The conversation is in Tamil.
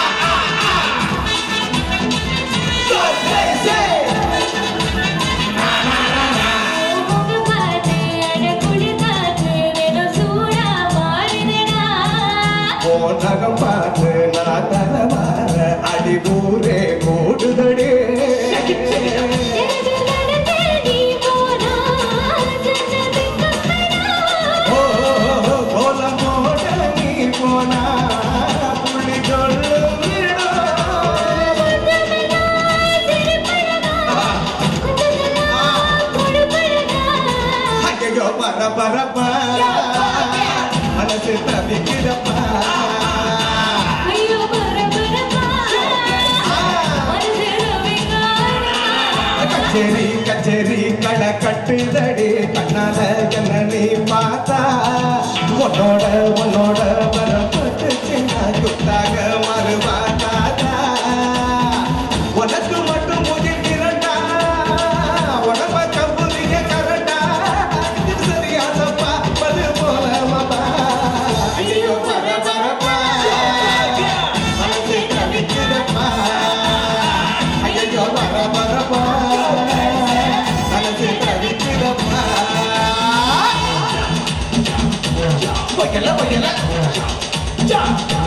முக பார்த்து அட குளிர் காத்து தினம் சூடா மாறுதடா நகம் பார்த்து நான் தரவார அடி ஊரே கூடுதடி எனக்கு நடந்து நீ போனா ஜன்னதி கப்பனா ஓ, கோலம் போட நீ போனா புள்ளி சொல்லு ஐயோ பர பரப்பா மனசு தவிக்கிறப்பா ஐயோ பரபரப்பா மனசு ரவிகாரா கச்சேரி கச்சேரி களை கட்டுதடி கண்ணால என்ன நீ பார்த்தா உன்னோட உன்னோட வரப்பட்டு சின்ன குத்தாக மறுவாட்டாதா உனக்கு மட்டும் முதிர்கிறண்டா உடம்ப கம்புலிங்க கரண்டா இது சரியா தப்பா பது போல மபா ஐயோ பர பரப்பா மனசு தவிக்குதப்பா ஷா